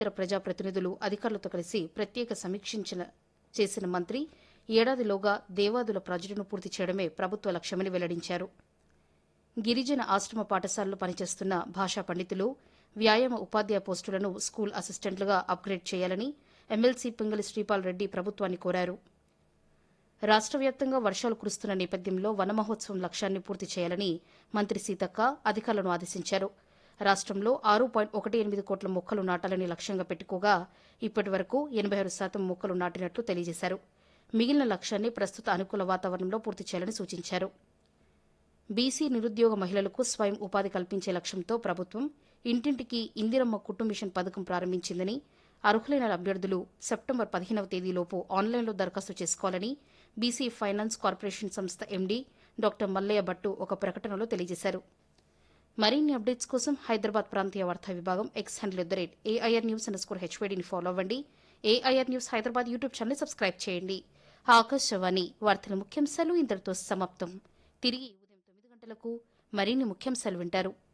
ఇతర ప్రజాప్రతినిధులు అధికారులతో కలిసి ప్రత్యేక సమీక్షించిన చేసిన మంత్రి ఏడాదిలోగా దేవాదుల ప్రాజెక్టును పూర్తి చేయడమే ప్రభుత్వ లక్ష్యమని వెల్లడించారు గిరిజన ఆశ్రమ పాఠశాలలో పనిచేస్తున్న భాషా పండితులు వ్యాయామ ఉపాధ్యాయ పోస్టులను స్కూల్ అసిస్టెంట్లుగా అప్గ్రేడ్ చేయాలని ఎమ్మెల్సీ పింగళి శ్రీపాల్ రెడ్డి ప్రభుత్వాన్ని కోరారు రాష్ట్ర వ్యాప్తంగా వర్షాలు కురుస్తున్న నేపథ్యంలో వన మహోత్సవం లక్ష్యాన్ని పూర్తి చేయాలని మంత్రి సీతక్క అధికారులను ఆదేశించారు రాష్ట్రంలో ఆరు పాయింట్ ఒకటి ఎనిమిది కోట్ల మొక్కలు నాటాలని లక్ష్యంగా పెట్టుకోగా ఇప్పటి వరకు ఎనబై ఆరు శాతం మొక్కలు నాటినట్లు తెలియజేశారు మిగిలిన లక్ష్యాన్ని ప్రస్తుత అనుకూల వాతావరణంలో పూర్తి చేయాలని సూచించారు బీసీ నిరుద్యోగ మహిళలకు స్వయం ఉపాధి కల్పించే లక్ష్యంతో ప్రభుత్వం ఇంటింటికి ఇందిరమ్మ కుటుంబ మిషన్ పథకం ప్రారంభించిందని అర్హులైన అభ్యర్థులు సెప్టెంబర్ పదిహేనవ తేదీలోపు ఆన్లైన్లో దరఖాస్తు చేసుకోవాలని బీసీ ఫైనాన్స్ కార్పొరేషన్ సంస్థ ఎండీ డాక్టర్ మల్లయ్య భట్టు ఒక ప్రకటనలో తెలియజేశారు మరిన్ని అప్డేట్స్ కోసం హైదరాబాద్ ప్రాంతీయ వార్తా విభాగం X handle at the rate AIR news underscore స్కోర్ హెచ్వేడిని ఫాలో అవ్వండి AIR news Hyderabad YouTube channel subscribe చేయండి ఆకాశవాణి వార్తల ముఖ్యాంశాలు ఇంతటితో సమాప్తం తిరిగి ఉదయం తొమ్మిది గంటలకు మరిన్ని ముఖ్యాంశాలు వింటారు